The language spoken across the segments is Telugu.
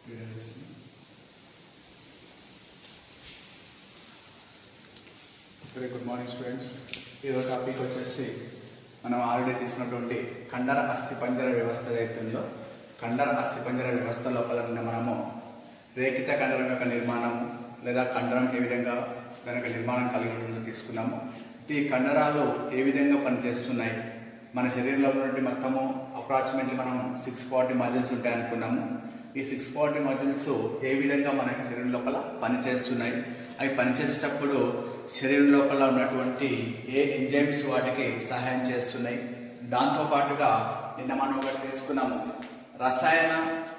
వెరీ గుడ్ మార్నింగ్ స్టూడెంట్స్ ఈరోజు టాపిక్ వచ్చేసి మనం ఆల్రెడీ తీసుకున్నటువంటి కండర అస్థి పంజర వ్యవస్థ ఏదైతుందో కండర అస్థి పంజర వ్యవస్థ లోపల ఉన్న మనము రేఖిత కండరం యొక్క నిర్మాణం లేదా కండరం ఏ విధంగా దాని యొక్క నిర్మాణం కలిగి ఉంటుందో తీసుకున్నాము ఈ కండరాలు ఏ విధంగా పనిచేస్తున్నాయి మన శరీరంలో ఉన్నటువంటి మొత్తము అప్రాక్సిమేట్లీ మనం సిక్స్ ఫార్టీ మజిల్స్ ఉంటాయి అనుకున్నాము ఈ సిక్స్ ఫార్టీ మజిల్స్ ఏ విధంగా మన యొక్క శరీరం లోపల పనిచేస్తున్నాయి అవి పనిచేసేటప్పుడు శరీరం లోపల ఉన్నటువంటి ఏ ఎంజైమ్స్ వాటికి సహాయం చేస్తున్నాయి దాంతో పాటుగా నిన్న మనం ఒకటి తీసుకున్నాము రసాయన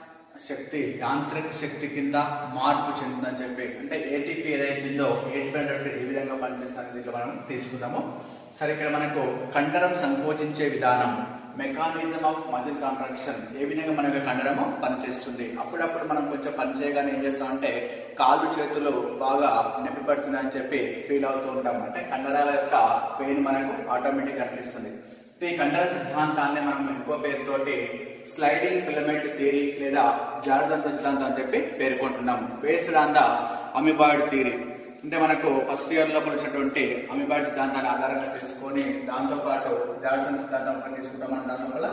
శక్తి యాంత్రిక శక్తి కింద మార్పు చెందుతుందని చెప్పి అంటే ఏటీపీ ఏదైతుందో ఏటీపీ అంటే ఏ విధంగా పనిచేస్తుందని దీంట్లో మనం తీసుకుందాము సరే ఇక్కడ మనకు కండరం సంకోచించే విధానం మెకానిజం ఆఫ్ మజిల్ కాంట్రాక్షన్ ఏ విధంగా మన యొక్క కండరము పనిచేస్తుంది అప్పుడప్పుడు మనం కొంచెం పని చేయగానే ఏం చేస్తామంటే కాళ్ళు చేతులు బాగా నొప్పి పడుతున్నాయని చెప్పి ఫీల్ అవుతూ ఉంటాం అంటే కండరాల యొక్క పెయిన్ మనకు ఆటోమేటిక్ అనిపిస్తుంది ఈ కండర సిద్ధాంతాన్ని మనం ఇంకో పేరుతోటి స్లైడింగ్ ఫిలమెంట్ థియరీ లేదా జారదంత సిద్ధాంతం అని చెప్పి పేర్కొంటున్నాము based on the amoeboid theory అంటే మనకు ఫస్ట్ ఇయర్ లోపల వచ్చినటువంటి అమిబాయిడ్ సిద్ధాంతాన్ని ఆధారంగా తీసుకొని దాంతో పాటు జారదంత సిద్ధాంతం ఒకటి తీసుకుంటాం మనం దాని లోపల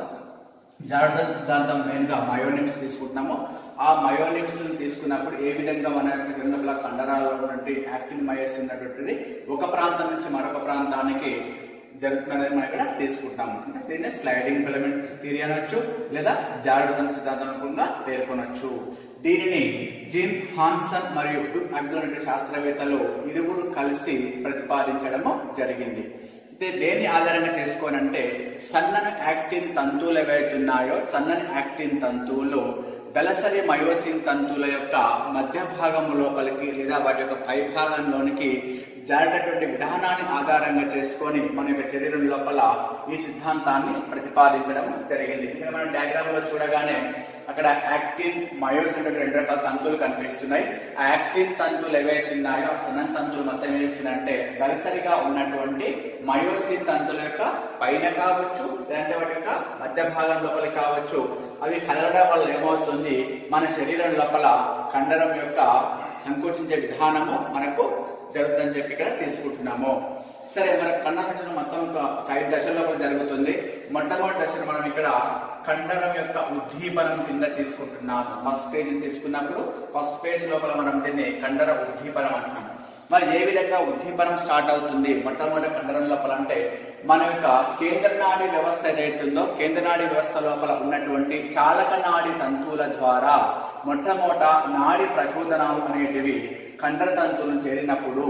జారదంత సిద్ధాంతం మెయిన్ గా మయోనిమ్స్ తీసుకుంటున్నాము ఆ మయోనిమ్స్ తీసుకున్నప్పుడు ఏ విధంగా మన యొక్క క్రింద కండరాల్లో ఉన్నటువంటి యాక్టిన్ మయోస్ ఉన్నటువంటిది ఒక ప్రాంతం నుంచి మరొక ప్రాంతానికి జరుగుతున్నది మనం ఇక్కడ తీసుకుంటాము అంటే దీన్ని స్లైడింగ్ ఫిలమెంట్ థియరీ అనొచ్చు లేదా జారడంత సిద్ధాంతం కూడా పేర్కొనొచ్చు దీనిని జిమ్ హాన్సన్ మరియు డుక్ అగ్రనటి శాస్త్రవేత్తలు ఇరువురు కలిసి ప్రతిపాదించడము జరిగింది అంటే దేని ఆధారంగా చేసుకోనంటే సన్నని యాక్టిన్ తంతువులు ఏవైతున్నాయో సన్నని యాక్టిన్ తంతువులు దళసరి మయోసిన్ తంతువుల యొక్క మధ్య భాగము లోపలికి లేదా వాటి యొక్క పై భాగంలోనికి జారేటటువంటి విధానాన్ని ఆధారంగా చేసుకొని మన యొక్క శరీరం లోపల ఈ సిద్ధాంతాన్ని ప్రతిపాదించడం జరిగింది ఇక్కడ మనం డయాగ్రామ్ లో చూడగానే అక్కడ యాక్టిన్ మయోస్ అంటే రెండు రకాల తంతువులు కనిపిస్తున్నాయి ఆ యాక్టిన్ తంతువులు ఏవైతే ఉన్నాయో ఆ స్తనం తంతువులు మొత్తం ఏమిస్తున్నాయంటే దళసరిగా ఉన్నటువంటి మయోసిన్ తంతువుల యొక్క పైన కావచ్చు లేదంటే వాటి యొక్క మధ్య భాగం లోపల కావచ్చు అవి కదలడం వల్ల ఏమవుతుంది మన శరీరం లోపల కండరం యొక్క సంకోచించే విధానము మనకు జరుగుతుందని చెప్పి ఇక్కడ తీసుకుంటున్నాము సరే మన కండ సంచలనం మొత్తం ఒక ఒక ఐదు దశల్లో కూడా జరుగుతుంది మొట్టమొదటి దశను మనం ఇక్కడ కండరం యొక్క ఉద్దీపనం కింద తీసుకుంటున్నాము ఫస్ట్ పేజ్ తీసుకున్నప్పుడు ఫస్ట్ పేజ్ లోపల మనం దీన్ని కండర ఉద్దీపనం అంటున్నాము మరి ఏ విధంగా ఉద్దీపనం స్టార్ట్ అవుతుంది మొట్టమొదటి కండరం లోపల అంటే మన యొక్క కేంద్ర నాడి వ్యవస్థ ఏదైతుందో కేంద్ర నాడి వ్యవస్థ లోపల ఉన్నటువంటి చాలక నాడి తంతువుల ద్వారా మొట్టమొదట నాడి ప్రచోదనాలు అనేటివి కండర తంతువులను చేరినప్పుడు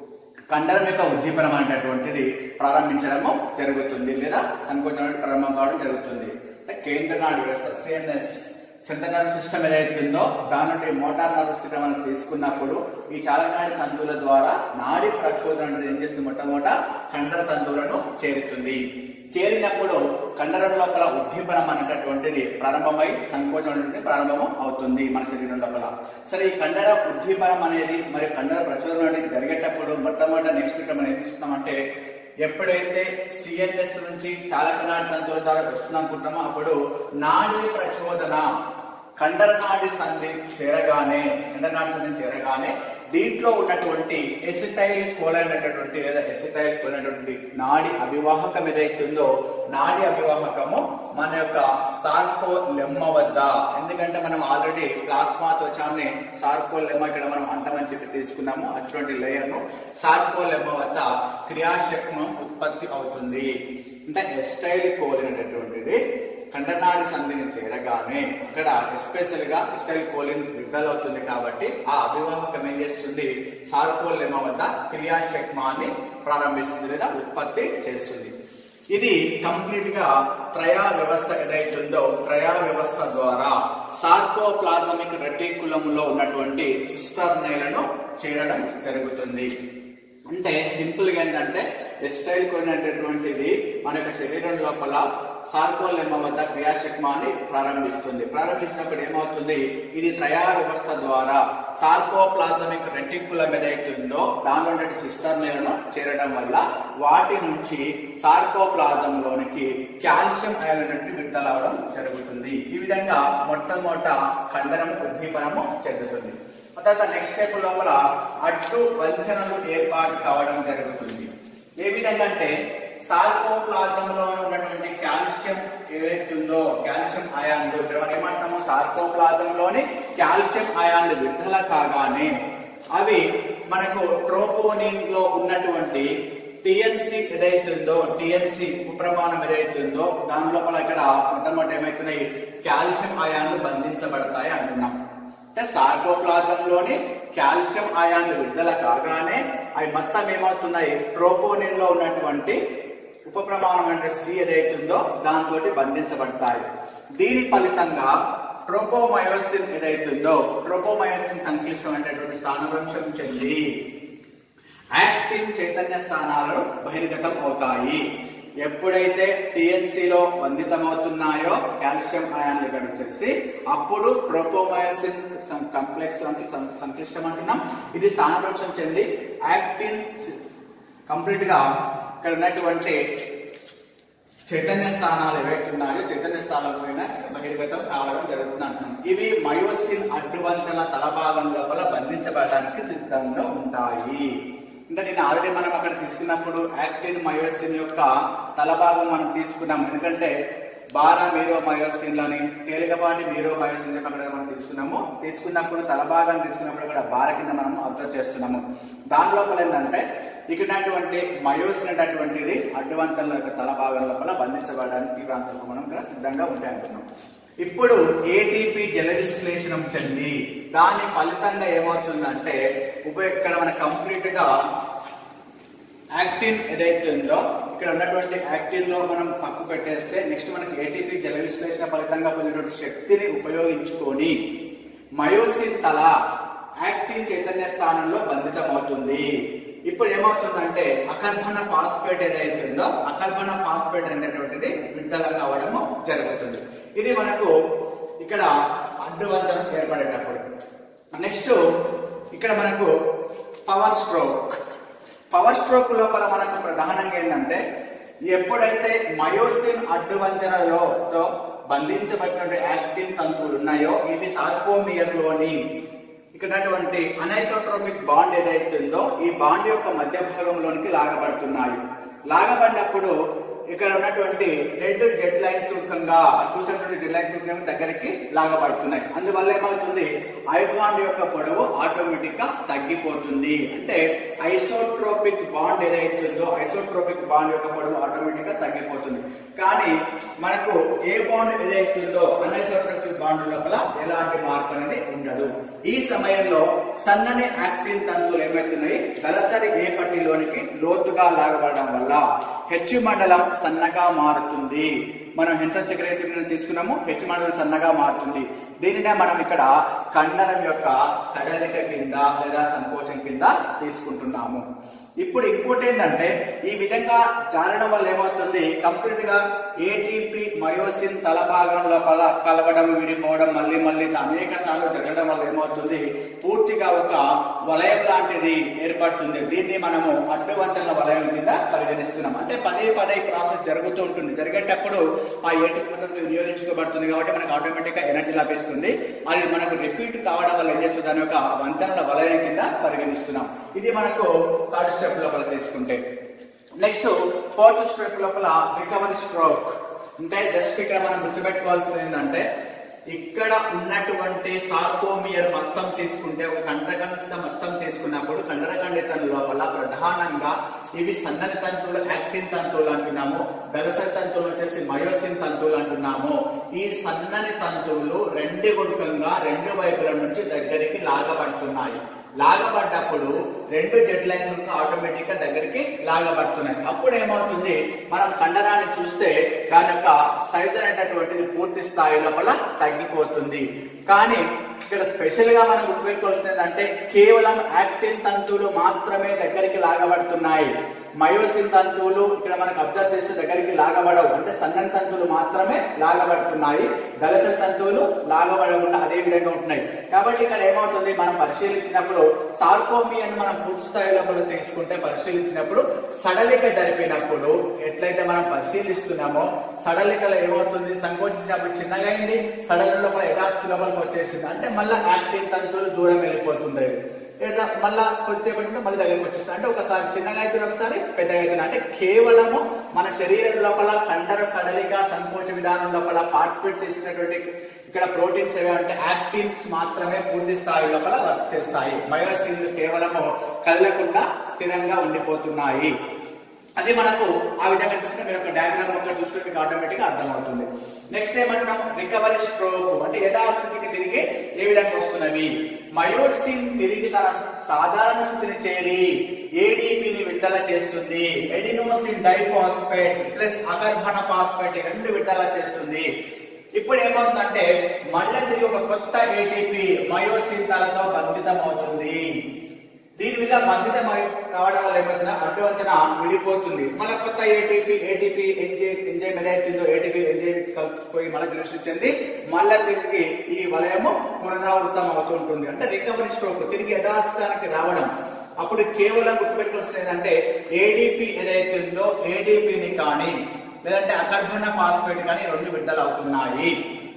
కండరం యొక్క ఉద్దీపనం అనేటటువంటిది ప్రారంభించడము జరుగుతుంది లేదా సంకోచనం ప్రారంభం కావడం జరుగుతుంది అంటే కేంద్ర నాడి వ్యవస్థ సిఎన్ఎస్ సెంట్రల్ నర్వ్ సిస్టమ్ ఏదైతుందో దాని నుండి మోటార్ నర్వ్ సిస్టమ్ మనం తీసుకున్నప్పుడు ఈ చాలనాడి తంతువుల ద్వారా నాడి ప్రచోదనం అనేది ఏం చేస్తుంది మొట్టమొదట కండర తంతువులను చేరుతుంది చేరినప్పుడు కండరం లోపల ఉద్దీపనం అనేటటువంటిది ప్రారంభమై సంకోచం అనేది ప్రారంభం అవుతుంది మన శరీరం లోపల సరే ఈ కండర ఉద్దీపనం అనేది మరి కండర ప్రచోదనం అనేది జరిగేటప్పుడు మొట్టమొదటి నెక్స్ట్ మనం ఏం తీసుకున్నామంటే ఎప్పుడైతే సిఎన్ఎస్ నుంచి చాలకనాడి తంతువుల ద్వారా వస్తుంది అనుకుంటామో అప్పుడు నాడీ ప్రచోదన కండర నాడి సంధి చేరగానే కండర నాడి సంధి చేరగానే దీంట్లో ఉన్నటువంటి ఎసిటైల్ కోలన్ అనేటటువంటి లేదా ఎసిటైల్ కోలన్ అనేటువంటి నాడి అభివాహకం ఏదైతుందో నాడి అభివాహకము మన యొక్క సార్కో లెమ్మ వద్ద ఎందుకంటే మనం ఆల్రెడీ ప్లాస్మా త్వచాన్ని సార్కో లెమ్మ ఇక్కడ మనం అంటామని చెప్పి తీసుకున్నాము అటువంటి లేయర్ ను సార్కో లెమ్మ వద్ద క్రియాశక్తి ఉత్పత్తి అవుతుంది అంటే ఎస్టైల్ కోలిన్ అనేటటువంటిది కండనాడి సంధిని చేరగానే అక్కడ ఎస్పెషల్ గా ఎస్టైల్ కోలిన్ విడుదలవుతుంది కాబట్టి ఆ అభివాహకం ఏం చేస్తుంది సార్కోలెమ వద్ద క్రియాశక్మాన్ని ప్రారంభిస్తుంది లేదా ఉత్పత్తి చేస్తుంది ఇది కంప్లీట్ గా త్రయా వ్యవస్థ ఏదైతుందో త్రయా వ్యవస్థ ద్వారా సార్కోప్లాజమిక్ రెటికులంలో ఉన్నటువంటి సిస్టర్నైలను చేరడం జరుగుతుంది అంటే సింపుల్ గా ఏంటంటే ఎస్టైల్ కొనేటటువంటిది మన యొక్క శరీరం లోపల సార్కోలెమ్మ వద్ద క్రియాశక్మాన్ని ప్రారంభిస్తుంది ప్రారంభించినప్పుడు ఏమవుతుంది ఇది త్రయా వ్యవస్థ ద్వారా సార్కోప్లాజమిక్ రెటిక్యులం ఏదైతే ఉందో దానిలో ఉండే సిస్టర్లను చేరడం వల్ల వాటి నుంచి సార్కోప్లాజంలోనికి కాల్షియం అయాన్ అనేటువంటి విడుదల అవడం జరుగుతుంది ఈ విధంగా మొట్టమొదట ఖండనం ఉద్దీపనము చెందుతుంది ఆ తర్వాత నెక్స్ట్ స్టెప్ లోపల అడ్డు వంచనలు ఏర్పాటు కావడం జరుగుతుంది ఏ విధంగా అంటే సార్కోప్లాజంలో ఉన్నటువంటి కాల్షియం ఏదైతే ఉందో కాల్షియం అయాన్లు ఇక్కడ మనం ఏమంటాము సార్కోప్లాజంలోని కాల్షియం అయాన్లు విడుదల కాగానే అవి మనకు ట్రోపోనిన్ లో ఉన్నటువంటి టిఎన్సి ఏదైతుందో టిఎన్సి ఉపప్రమాణం ఏదైతుందో దాని లోపల ఇక్కడ మొట్టమొదటి ఏమైతున్నాయి కాల్షియం అయాన్లు బంధించబడతాయి అంటున్నాం అంటే సార్కోప్లాజంలోని కాల్షియం అయాన్లు విడుదల కాగానే అవి మొత్తం ఏమవుతున్నాయి ట్రోపోనిన్ లో ఉన్నటువంటి ఉపప్రమాణం అంటే సి ఏదైతుందో దాంతో బంధించబడతాయి దీని ఫలితంగా ట్రోపోమయోసిన్ ఏదైతుందో ట్రోపోమయోసిన్ సంక్లిష్టం అనేటువంటి స్థానభ్రంశం చెంది యాక్టిన్ చైతన్య స్థానాలు బహిర్గతం అవుతాయి ఎప్పుడైతే TNC లో బంధితమవుతున్నాయో కాల్షియం అయాన్లు ఇక్కడ వచ్చేసి అప్పుడు ట్రోపోమయోసిన్ కాంప్లెక్స్ అంటే సం- సంక్లిష్టం అంటున్నాం ఇది స్థానభ్రంశం చెంది యాక్టిన్ కంప్లీట్ గా ఇక్కడ ఉన్నటువంటి చైతన్య స్థానాలు ఏవైతున్నాయో చైతన్య స్థానాల పైన బహిర్గతం కావడం జరుగుతుంది అంటున్నాం ఇవి మయోసిన్ అడ్డువంతల తలభాగం లోపల బంధించబడడానికి సిద్ధంగా ఉంటాయి అంటే నేను ఆల్రెడీ మనం అక్కడ తీసుకున్నప్పుడు యాక్టిన్ మయోసిన్ యొక్క తలభాగం మనం తీసుకున్నాం ఎందుకంటే బార మీరో మయోసిన్ లని తేలికపాటి మీరో మయోసిన్ యొక్క అక్కడ మనం తీసుకున్నాము తీసుకున్నప్పుడు తలభాగాన్ని తీసుకున్నప్పుడు కూడా బార కింద మనం అబ్జర్వ్ చేస్తున్నాము దాని లోపల ఏంటంటే ఇక్కడ ఉన్నటువంటి మయోసిన్ అనేటువంటిది అడ్డువంతల యొక్క తల భాగం లోపల బంధించబడడానికి ఈ ప్రాంతంలో మనం ఇక్కడ సిద్ధంగా ఉంటాయి అంటున్నాం ఇప్పుడు ఏటీపీ జల విశ్లేషణం చెంది దాని ఫలితంగా ఏమవుతుందంటే ఉపయోగ ఇక్కడ మన కంప్లీట్ గా యాక్టిన్ ఏదైతే ఉందో ఇక్కడ ఉన్నటువంటి యాక్టిన్ లో మనం పక్కు పెట్టేస్తే నెక్స్ట్ మనకి ఏటీపీ జల విశ్లేషణ ఫలితంగా పొందినటువంటి శక్తిని ఉపయోగించుకొని మయోసిన్ తల యాక్టిన్ చైతన్య స్థానంలో బంధితమవుతుంది ఇప్పుడు ఏమవుతుందంటే అకర్బన ఫాస్ఫేట్ ఏదైతే ఉందో అకర్బన ఫాస్ఫేట్ అనేటువంటిది విడుదల కావడము జరుగుతుంది ఇది మనకు ఇక్కడ అడ్డువంతనం ఏర్పడేటప్పుడు నెక్స్ట్ ఇక్కడ మనకు పవర్ స్ట్రోక్ పవర్ స్ట్రోక్ లోపల మనకు ప్రధానంగా ఏంటంటే ఎప్పుడైతే మయోసిన్ అడ్డువంతనలో తో బంధించబడినటువంటి యాక్టిన్ తంతువులు ఉన్నాయో ఇవి సార్కోమియర్ లోని ఇక్కడ ఉన్నటువంటి అనైసోట్రోపిక్ బాండ్ ఏదైతే ఉందో ఈ బాండ్ యొక్క మధ్య భాగంలోనికి లాగబడుతున్నాయి లాగబడినప్పుడు ఇక్కడ ఉన్నటువంటి రెండు జెడ్ లైన్స్ ముఖంగా టూ సైడ్స్ జెడ్ లైన్స్ ముఖంగా దగ్గరికి లాగబడుతున్నాయి అందువల్ల ఏమవుతుంది ఐ బాండ్ యొక్క పొడవు ఆటోమేటిక్ గా తగ్గిపోతుంది అంటే ఐసోట్రోపిక్ బాండ్ ఏదైతే ఉందో ఐసోట్రోపిక్ బాండ్ యొక్క పొడవు ఆటోమేటిక్ గా తగ్గిపోతుంది కానీ మనకు ఏ బాండ్ ఏదైతే ఉందో అనైసోట్రోపిక్ బాండ్ లోపల ఎలాంటి మార్పు అనేది ఉండదు ఈ సమయంలో సన్నని యాక్టిన్ తంతువులు ఏమవుతున్నాయి దళసరి ఏ పట్టిలోనికి లోతుగా లాగబడడం వల్ల హెచ్చు మండలం సన్నగా మారుతుంది మనం హింస చక్రవర్తి తీసుకున్నాము హెచ్చు మండలం సన్నగా మారుతుంది దీనినే మనం ఇక్కడ కండరం యొక్క సడలిక కింద లేదా సంకోచం కింద తీసుకుంటున్నాము ఇప్పుడు ఇంకోటి ఏంటంటే ఈ విధంగా జారడం వల్ల ఏమవుతుంది కంప్లీట్ గా ఏటీపీ మయోసిన్ తల భాగం లోపల కలవడం విడిపోవడం మళ్ళీ మళ్ళీ ఇట్లా అనేక సార్లు జరగడం వల్ల ఏమవుతుంది పూర్తిగా ఒక వలయం లాంటిది ఏర్పడుతుంది దీన్ని మనము అడ్డువంతల వలయం కింద పరిగణిస్తున్నాం అంటే పదే పదే ఈ ప్రాసెస్ జరుగుతూ ఉంటుంది జరిగేటప్పుడు ఆ ఏటీపీ మొత్తం వినియోగించుకోబడుతుంది కాబట్టి మనకు ఆటోమేటిక్ గా ఎనర్జీ లభిస్తుంది అది మనకు రిపీట్ కావడం వల్ల ఏం చేస్తుంది దాని యొక్క వంతెనల వలయం కింద పరిగణిస్తున్నాం ఇది మనకు థర్డ్ స్టెప్ లోపల తీసుకుంటే నెక్స్ట్ ఫోర్త్ స్టెప్ లోపల రికవరీ స్ట్రోక్ అంటే జస్ట్ ఇక్కడ మనం గుర్తుపెట్టుకోవాల్సింది ఏంటంటే ఇక్కడ ఉన్నటువంటి సార్కోమియర్ మొత్తం తీసుకుంటే ఒక కండకంత మొత్తం తీసుకున్నప్పుడు కండరకండితం లోపల ప్రధానంగా ఇవి సన్నని తంతువులు యాక్టిన్ తంతువులు అంటున్నాము దళసరి తంతువులు వచ్చేసి మయోసిన్ తంతువులు అంటున్నాము ఈ సన్నని తంతువులు రెండు గుణకంగా రెండు వైపుల నుంచి దగ్గరికి లాగబడుతున్నాయి లాగబడ్డప్పుడు రెండు జెడ్ లైన్స్ ఆటోమేటిక్ గా దగ్గరికి లాగబడుతున్నాయి అప్పుడు ఏమవుతుంది మనం కండరాన్ని చూస్తే దాని యొక్క సైజ్ అనేటటువంటిది పూర్తి స్థాయి లోపల తగ్గిపోతుంది కానీ ఇక్కడ స్పెషల్ గా మనం గుర్తుపెట్టుకోవాల్సింది ఏంటంటే కేవలం యాక్టిన్ తంతువులు మాత్రమే దగ్గరికి లాగబడుతున్నాయి మయోసిన్ తంతువులు ఇక్కడ మనకు అబ్జర్వ్ చేస్తే దగ్గరికి లాగబడవు అంటే సన్నని తంతువులు మాత్రమే లాగబడుతున్నాయి దళసరి తంతువులు లాగబడకుండా అదే విధంగా ఉంటున్నాయి కాబట్టి ఇక్కడ ఏమవుతుంది మనం పరిశీలించినప్పుడు సార్కోమి అని మనం పూర్తి స్థాయి లోపల తీసుకుంటే పరిశీలించినప్పుడు సడలిక జరిపినప్పుడు ఎట్లయితే మనం పరిశీలిస్తున్నామో సడలికలో ఏమవుతుంది సంకోచించినప్పుడు చిన్నగా అయింది సడలి లోపల యథాస్థి లోపలికి వచ్చేసింది అంటే మళ్ళీ యాక్టివ్ తంతువులు దూరం వెళ్ళిపోతుంది ఇట్లా మళ్ళా కొద్దిసేపటి ఉంటే మళ్ళీ దగ్గరికి వచ్చేస్తుంది అంటే ఒకసారి చిన్నగా అవుతుంది ఒకసారి పెద్దగా అవుతుంది అంటే కేవలము మన శరీరం లోపల కండర సడలిక సంకోచ విధానం లోపల పార్టిసిపేట్ చేసినటువంటి ఇక్కడ ప్రోటీన్స్ ఏవి అంటే యాక్టిన్స్ మాత్రమే పూర్తి స్థాయి లోపల వర్క్ చేస్తాయి మయోసిన్లు కేవలము కదలకుండా స్థిరంగా ఉండిపోతున్నాయి అది మనకు ఆ విధంగా తీసుకుంటే మీరు ఒక డయాగ్రామ్ ఒక చూసుకుంటే మీకు ఆటోమేటిక్ గా అర్థమవుతుంది నెక్స్ట్ ఏమంటున్నాం రికవరీ స్ట్రోక్ అంటే యథాస్థితికి తిరిగి ఏ విధంగా వస్తున్నవి మయోసిన్ తిరిగి తన సాధారణ స్థితిని చేరి ఏడీపీని విడుదల చేస్తుంది ఎడినోసిన్ డైఫాస్ఫేట్ ప్లస్ అగర్భణ ఫాస్ఫేట్ ఈ రెండు విడుదల చేస్తుంది ఇప్పుడు ఏమవుతుందంటే మళ్ళీ తిరిగి ఒక కొత్త ఏటీపీ మయోసిన్ తలతో బంధితం అవుతుంది దీని మీద బంధితం అయి కావడం వల్ల ఏమవుతుందా అడ్డువంతన విడిపోతుంది మళ్ళీ కొత్త ఏటీపీ ఏటీపీ ఎంజైమ్ ఎంజైమ్ ఏదైతుందో ఏటీపీ ఎంజైమ్ కలిసిపోయి మళ్ళీ దృష్టి చెంది మళ్ళీ తిరిగి ఈ వలయము పునరావృతం అవుతూ ఉంటుంది అంటే రికవరీ స్ట్రోక్ తిరిగి యథాస్థానికి రావడం అప్పుడు కేవలం గుర్తుపెట్టుకోవాల్సింది ఏంటంటే ఏడీపీ ఏదైతే ఉందో ఏడీపీని కానీ లేదంటే అకర్బన ఫాస్ఫేట్ కానీ రెండు విడుదల అవుతున్నాయి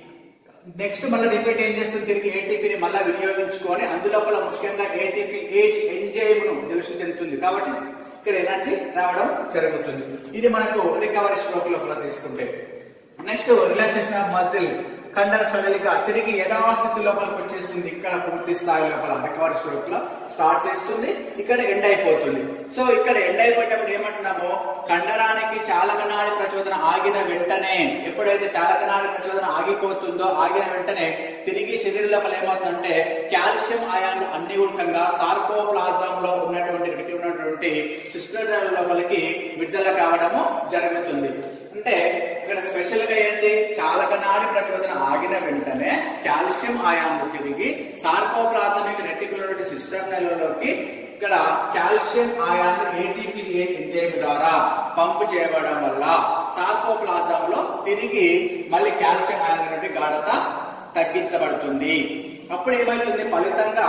నెక్స్ట్ మళ్ళీ రిపీట్ ఏం చేస్తుంది తిరిగి ఏటీపీని మళ్ళీ వినియోగించుకొని అందులోపల ముఖ్యంగా ఏటీపీ ఏజ్ ఎంజైమ్ ను దృష్టి చెందుతుంది కాబట్టి ఇక్కడ ఎనర్జీ రావడం జరుగుతుంది ఇది మనకు రికవరీ స్ట్రోక్ లోపల తీసుకుంటే నెక్స్ట్ రిలాక్సేషన్ ఆఫ్ మజిల్ కండర సడలిక తిరిగి యథాస్థితి లోపలికి వచ్చేస్తుంది ఇక్కడ పూర్తి స్థాయి లోపల రికవరీ స్ట్రోక్ లో స్టార్ట్ చేస్తుంది ఇక్కడ ఎండ్ అయిపోతుంది సో ఇక్కడ ఎండ్ అయిపోయేటప్పుడు ఏమంటున్నామో కండరానికి చాలకనాడి ప్రచోదన ఆగిన వెంటనే ఎప్పుడైతే చాలకనాడి ప్రచోదన ఆగిపోతుందో ఆగిన వెంటనే తిరిగి శరీరం లోపల ఏమవుతుందంటే కాల్షియం అయాన్లు అన్ని ఉడకంగా సార్కోప్లాజం లో ఉన్నటువంటి వీటికి ఉన్నటువంటి సిస్టర్ లోపలికి విడుదల కావడము జరుగుతుంది అంటే ఇక్కడ స్పెషల్ గా ఏంది చాలకనాడి ప్రచోదన ఆగిన వెంటనే కాల్షియం ఆయాన్లు తిరిగి సార్కోప్లాజమిక్ రెటికులర్ సిస్టర్ నెలలోకి ఇక్కడ కాల్షియం ఆయాన్లు ఏటీపీ ఎంజైమ్ ద్వారా పంపు చేయబడడం వల్ల సార్కోప్లాజం లో తిరిగి మళ్ళీ కాల్షియం ఆయాన్ నుండి గాఢత తగ్గించబడుతుంది అప్పుడు ఏమైతుంది ఫలితంగా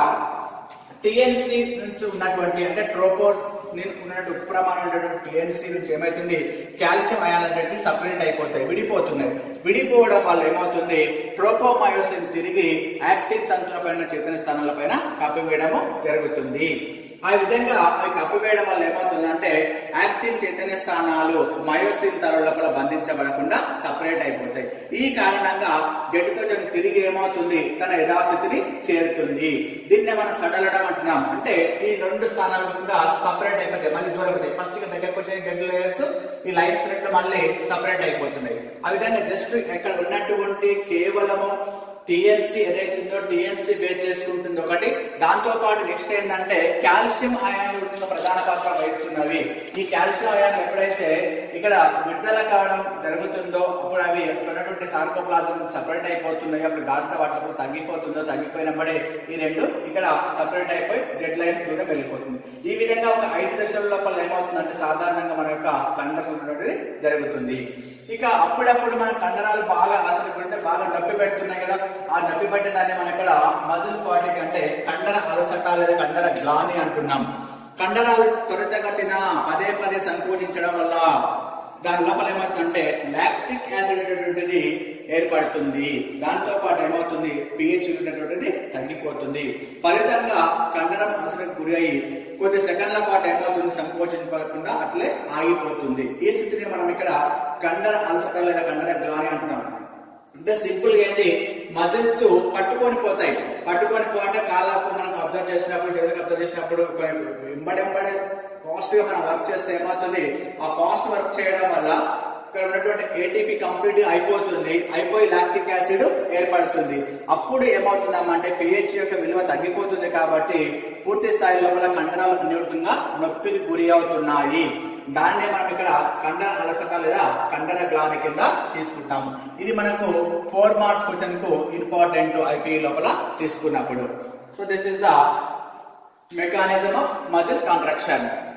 టిఎన్సి నుంచి ఉన్నటువంటి అంటే ట్రోపో ఉన్నటువంటి ఉప్పు ప్రమాణం ఉన్నటువంటి టిఎన్సి నుంచి ఏమైతుంది కాల్షియం అయాన్ అనేవి సపరేట్ అయిపోతాయి విడిపోతున్నాయి విడిపోవడం వల్ల ఏమవుతుంది ట్రోపోమయోసిన్ తిరిగి యాక్టిన్ తంతుల పైన చైతన్య స్థానాల పైన కప్పివేయడము జరుగుతుంది ఆ విధంగా అవి కప్పివేయడం వల్ల ఏమవుతుందంటే యాక్టిన్ చైతన్య స్థానాలు మయోసిన్ తల లోపల బంధించబడకుండా సపరేట్ అయిపోతాయి ఈ కారణంగా జడితోజన్ తిరిగి ఏమవుతుంది తన యథాస్థితిని చేరుతుంది దీన్నే మనం సడలడం అంటున్నాం అంటే ఈ రెండు స్థానాలు కూడా సపరేట్ అయిపోతాయి మళ్ళీ దూరం అవుతాయి ఫస్ట్ ఇక్కడ దగ్గరకు వచ్చే గడ్డ లేయర్స్ ఈ లైన్స్ రెండు మళ్ళీ సపరేట్ అయిపోతున్నాయి ఆ విధంగా జస్ట్ ఇక్కడ ఉన్నటువంటి కేవలము టిఎన్సి ఏదైతుందో టిఎన్సి బేస్ చేసుకుంటుంది ఒకటి దాంతో పాటు నెక్స్ట్ ఏంటంటే కాల్షియం అయాన్ వీటిలో ప్రధాన పాత్ర వహిస్తున్నవి ఈ కాల్షియం అయాన్ ఎప్పుడైతే ఇక్కడ విడుదల కావడం జరుగుతుందో అప్పుడు అవి ఉన్నటువంటి సార్కోప్లాజం సపరేట్ అయిపోతున్నాయి అప్పుడు గాఢత వాటిలో తగ్గిపోతుందో తగ్గిపోయినప్పుడే ఈ రెండు ఇక్కడ సపరేట్ అయిపోయి డెడ్ లైన్ దూరం వెళ్ళిపోతుంది ఈ విధంగా ఒక ఐదు దశల లోపల ఏమవుతుందంటే సాధారణంగా మన యొక్క కండసం ఉన్నటువంటిది జరుగుతుంది ఇక అప్పుడప్పుడు మన కండరాలు బాగా అలసట పడితే బాగా నొప్పి పెడుతున్నాయి కదా ఆ నొప్పి పట్టే దాన్ని మనం ఇక్కడ మజిల్ ఫాటిక్ అంటే కండర అలసట లేదా కండర గ్లాని అంటున్నాం కండరాలు త్వరితగతిన పదే పదే సంకోచించడం వల్ల దాని లోపల ఏమవుతుందంటే లాక్టిక్ యాసిడ్ అనేటువంటిది ఏర్పడుతుంది దాంతో పాటు ఏమవుతుంది పిహెచ్ ఉన్నటువంటిది తగ్గిపోతుంది ఫలితంగా కండరం అలసటకు గురి అయ్యి కొద్ది సెకండ్ల పాటు ఏమవుతుంది సంకోచించకుండా అట్లే ఆగిపోతుంది ఈ స్థితిని మనం ఇక్కడ కండర అలసట లేదా కండర గ్లాని అంటున్నాం అంటే సింపుల్ గా ఏంటి మజిల్స్ పట్టుకొని పోతాయి పట్టుకొని పోతే కాళ్ళకు మనం అబ్జర్వ్ చేసినప్పుడు డెలివరీ అబ్జర్వ్ చేసినప్పుడు వెంబడెంబడే ఫాస్ట్ గా మనం వర్క్ చేస్తే ఏమవుతుంది ఆ ఫాస్ట్ వర్క్ చేయడం వల్ల ఇక్కడ ఉన్నటువంటి ఏటీపీ కంప్లీట్ గా అయిపోతుంది అయిపోయి లాక్టిక్ యాసిడ్ ఏర్పడుతుంది అప్పుడు ఏమవుతుందమ్మంటే పిహెచ్ యొక్క విలువ తగ్గిపోతుంది కాబట్టి పూర్తి స్థాయి లోపల కండరాలు అన్నిటిగా నొప్పికి గురి అవుతున్నాయి దాన్నే మనం ఇక్కడ కండర అలసట లేదా కండర గ్లాని కింద తీసుకుంటాము ఇది మనకు ఫోర్ మార్క్స్ క్వశ్చన్ కు ఇంపార్టెంట్ ఐపీ లోపల తీసుకున్నప్పుడు so this is the mechanism of muscle contraction